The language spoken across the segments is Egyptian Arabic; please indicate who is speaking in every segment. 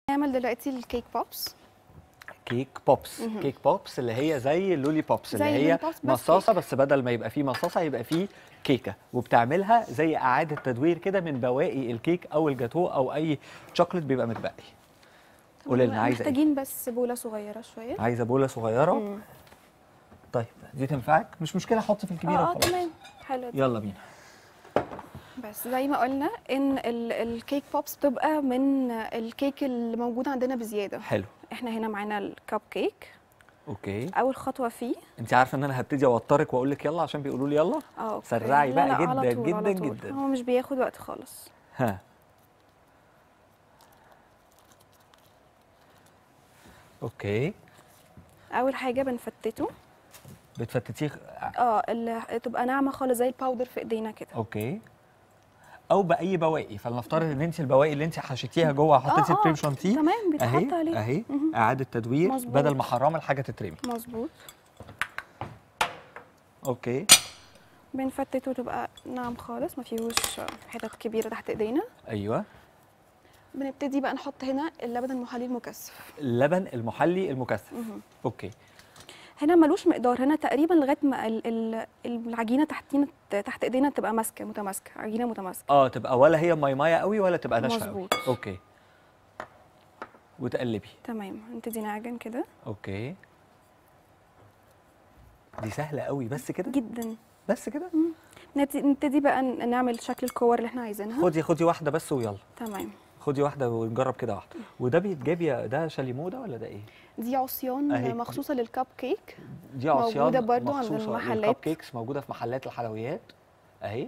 Speaker 1: نعمل دلوقتي الكيك بوبس
Speaker 2: كيك بوبس كيك بوبس اللي هي زي اللولي بوبس اللي
Speaker 1: زي
Speaker 2: هي
Speaker 1: اللولي بوبس بس
Speaker 2: مصاصه
Speaker 1: كيك.
Speaker 2: بس بدل ما يبقى فيه مصاصه يبقى فيه كيكه وبتعملها زي اعاده تدوير كده من بواقي الكيك او الجاتو او اي شوكليت بيبقى متبقي قولي لنا عايزه ايه
Speaker 1: محتاجين بس بوله صغيره شويه
Speaker 2: عايزه بوله صغيره طيب دي تنفعك مش مشكله حط في الكبيره
Speaker 1: اه اه
Speaker 2: وخلاص
Speaker 1: تمام حلو دي.
Speaker 2: يلا بينا
Speaker 1: بس زي ما قلنا ان ال- الكيك بوبس بتبقى من الكيك اللي موجود عندنا بزياده
Speaker 2: حلو
Speaker 1: احنا هنا معانا الكب كيك
Speaker 2: اوكي
Speaker 1: اول خطوه فيه
Speaker 2: انت عارفه ان انا هبتدي اوترك واقول لك يلا عشان بيقولوا لي يلا
Speaker 1: اه أوكي.
Speaker 2: سرعي
Speaker 1: لا،
Speaker 2: بقى
Speaker 1: لا،
Speaker 2: جدا
Speaker 1: على طول،
Speaker 2: جدا
Speaker 1: على طول.
Speaker 2: جدا.
Speaker 1: هو مش بياخد وقت خالص
Speaker 2: ها اوكي
Speaker 1: اول حاجه بنفتته
Speaker 2: بتفتتيه
Speaker 1: اه اللي تبقى ناعمه خالص زي الباودر في ايدينا كده
Speaker 2: اوكي او باي بواقي فلنفترض ان انت البواقي اللي انت حشيتيها جوه حطيتي
Speaker 1: آه، آه،
Speaker 2: الكريم شانتيه
Speaker 1: تمام، بيتحط
Speaker 2: اهي
Speaker 1: عليه.
Speaker 2: اهي اعاده تدوير
Speaker 1: مظبوط.
Speaker 2: بدل ما حرام الحاجه تترمي
Speaker 1: مظبوط
Speaker 2: اوكي
Speaker 1: بنفتته تبقى ناعم خالص ما فيهوش حتت كبيره تحت ايدينا
Speaker 2: ايوه
Speaker 1: بنبتدي بقى نحط هنا اللبن المحلي المكثف
Speaker 2: اللبن المحلي المكثف اوكي
Speaker 1: هنا ملوش مقدار هنا تقريبا لغايه ما ال- ال- العجينه تحتينا تحت ايدينا تبقى ماسكه متماسكه عجينه متماسكه
Speaker 2: اه تبقى ولا هي ماي مايه قوي ولا تبقى ناشفه قوي
Speaker 1: مظبوط.
Speaker 2: اوكي وتقلبي
Speaker 1: تمام نبتدي نعجن كده
Speaker 2: اوكي دي سهله قوي بس كده
Speaker 1: جدا
Speaker 2: بس كده
Speaker 1: نبتدي نبتدي بقى ن- نعمل شكل الكور اللي احنا عايزينها
Speaker 2: خدي خدي واحده بس ويلا
Speaker 1: تمام
Speaker 2: خدي واحده ونجرب كده واحده وده بيتجاب يا ده شاليمو ده ولا ده ايه
Speaker 1: دي عصيان
Speaker 2: أهي.
Speaker 1: مخصوصه للكب كيك
Speaker 2: دي عصيان
Speaker 1: موجودة برضو عند
Speaker 2: مخصوصة
Speaker 1: المحلات.
Speaker 2: للكب كيكس موجوده في محلات الحلويات اهي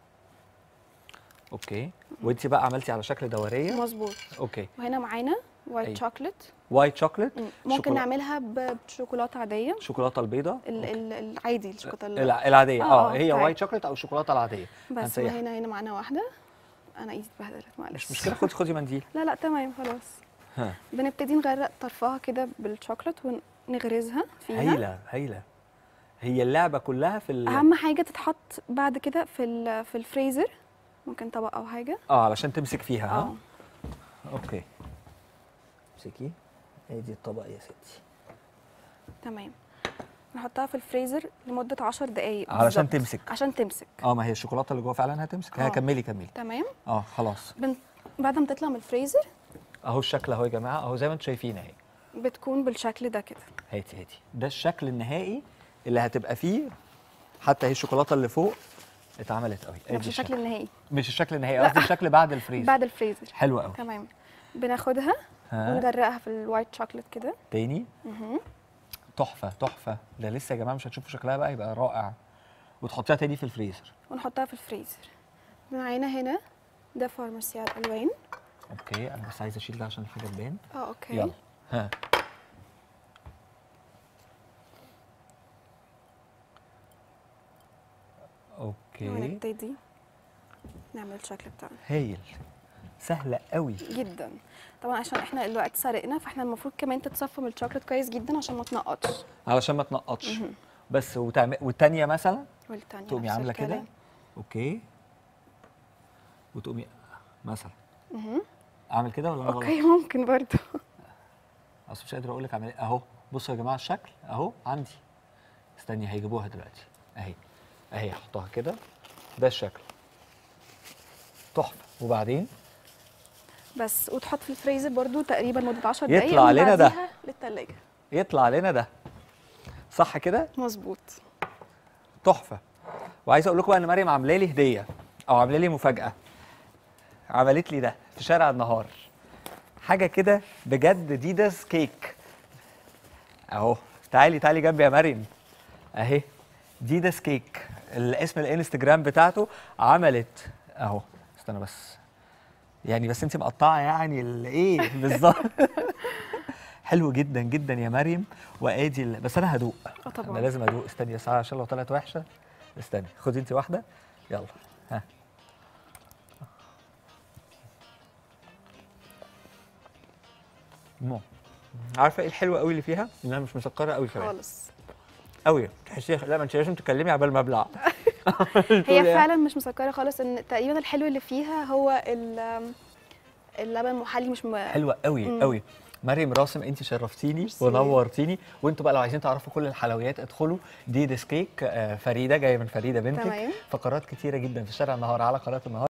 Speaker 2: اوكي وانت بقى عملتي على شكل دوريه
Speaker 1: مظبوط
Speaker 2: اوكي
Speaker 1: وهنا معانا وايت
Speaker 2: أيوة.
Speaker 1: شوكليت
Speaker 2: وايت شوكليت
Speaker 1: ممكن
Speaker 2: شوكولا-
Speaker 1: نعملها ب- بشوكولاته عاديه
Speaker 2: شوكولاته البيضاء
Speaker 1: ال- ال- العادي الشوكولاته ال-
Speaker 2: الع- العاديه
Speaker 1: آه،
Speaker 2: اه,
Speaker 1: آه،
Speaker 2: هي
Speaker 1: عادي.
Speaker 2: وايت شوكليت او الشوكولاته العاديه
Speaker 1: بس
Speaker 2: هنسيحها.
Speaker 1: هنا هنا معانا واحده انا ايدي اتبهدلت معلش
Speaker 2: مش مشكله خدي خدي منديل
Speaker 1: لا لا تمام خلاص
Speaker 2: ها
Speaker 1: بنبتدي نغرق طرفها كده بالشوكولاته ونغرزها فيها
Speaker 2: هايله هايله هي اللعبه كلها في ال...
Speaker 1: اهم حاجه تتحط بعد كده في ال- في الفريزر ممكن طبق او حاجه
Speaker 2: اه علشان تمسك فيها ها
Speaker 1: اه
Speaker 2: اوكي امسكي ادي الطبق يا ستي
Speaker 1: تمام نحطها في الفريزر لمده 10 دقائق
Speaker 2: علشان
Speaker 1: بالظبط.
Speaker 2: تمسك.
Speaker 1: عشان تمسك
Speaker 2: اه ما هي الشوكولاته اللي جوه فعلا هتمسك ها
Speaker 1: آه.
Speaker 2: كملي كملي
Speaker 1: تمام
Speaker 2: اه خلاص
Speaker 1: بن... بعد ما تطلع من الفريزر
Speaker 2: اهو الشكل اهو يا جماعه اهو زي ما انتم شايفين اهي
Speaker 1: بتكون بالشكل ده كده
Speaker 2: هاتي هاتي ده الشكل النهائي اللي هتبقى فيه حتى هي الشوكولاته اللي فوق اتعملت قوي
Speaker 1: ده مش الشكل النهائي
Speaker 2: مش الشكل النهائي قصدي الشكل بعد الفريز
Speaker 1: بعد الفريزر
Speaker 2: حلو قوي
Speaker 1: تمام بناخدها
Speaker 2: ها
Speaker 1: ونغرقها في الوايت شوكليت كده
Speaker 2: تاني تحفه تحفه ده لسه يا جماعه مش هتشوفوا شكلها بقى يبقى رائع وتحطيها تاني في الفريزر
Speaker 1: ونحطها في الفريزر معانا هنا ده فارماسي على الالوان
Speaker 2: اوكي انا بس عايز اشيل ده عشان الحاجه تبان
Speaker 1: اه اوكي
Speaker 2: يلا ها اوكي
Speaker 1: ونبتدي نعمل الشكل بتاعنا
Speaker 2: هايل سهله قوي
Speaker 1: جدا طبعا عشان احنا الوقت سرقنا فاحنا المفروض كمان تتصفى من الشوكليت كويس جدا عشان ما تنقطش
Speaker 2: علشان ما تنقطش بس وتعمل والتانيه مثلا
Speaker 1: والتانية
Speaker 2: تقومي
Speaker 1: نفس
Speaker 2: عامله كده
Speaker 1: الكلام.
Speaker 2: اوكي وتقومي مثلا اعمل كده ولا انا غلط؟
Speaker 1: اوكي ممكن برضو
Speaker 2: اصل مش قادر اقول لك اعمل ايه اهو بصوا يا جماعه الشكل اهو عندي استني هيجيبوها دلوقتي اهي اهي احطها كده ده الشكل تحفه وبعدين
Speaker 1: بس وتحط في الفريزر برضو تقريبا مده 10 دقائق
Speaker 2: يطلع
Speaker 1: ومن
Speaker 2: لنا ده.
Speaker 1: بعديها للتلاجة
Speaker 2: يطلع لنا ده صح كده
Speaker 1: مظبوط
Speaker 2: تحفه وعايز اقول لكم بقى ان مريم عامله لي هديه او عامله لي مفاجاه عملت لي ده في شارع النهار حاجه كده بجد ديداس كيك اهو تعالي تعالي جنبي يا مريم اهي ديداس كيك الاسم الانستجرام بتاعته عملت اهو استنى بس يعني بس انت مقطعه يعني الايه بالظبط حلو جدا جدا يا مريم وادي ال- بس انا هدوق
Speaker 1: اه طبعا
Speaker 2: انا لازم ادوق استني بس عشان لو طلعت وحشه استني خدي انت واحده يلا ها مو عارفه ايه الحلو قوي اللي فيها انها مش مسكره قوي كمان
Speaker 1: خالص
Speaker 2: قوي تحسيها لا ما انت لازم تتكلمي عبال ما ابلع
Speaker 1: هي فعلا مش مسكره خالص ان تقريبا الحلو اللي فيها هو ال اللبن محلي مش م...
Speaker 2: حلوه قوي
Speaker 1: مم.
Speaker 2: قوي مريم راسم انت شرفتيني
Speaker 1: ميرسي.
Speaker 2: ونورتيني وانتوا بقى لو عايزين تعرفوا كل الحلويات ادخلوا ديدس كيك آه، فريده جايه من فريده بنتك
Speaker 1: تمام.
Speaker 2: فقرات كتيره جدا في شارع النهار على قناه النهار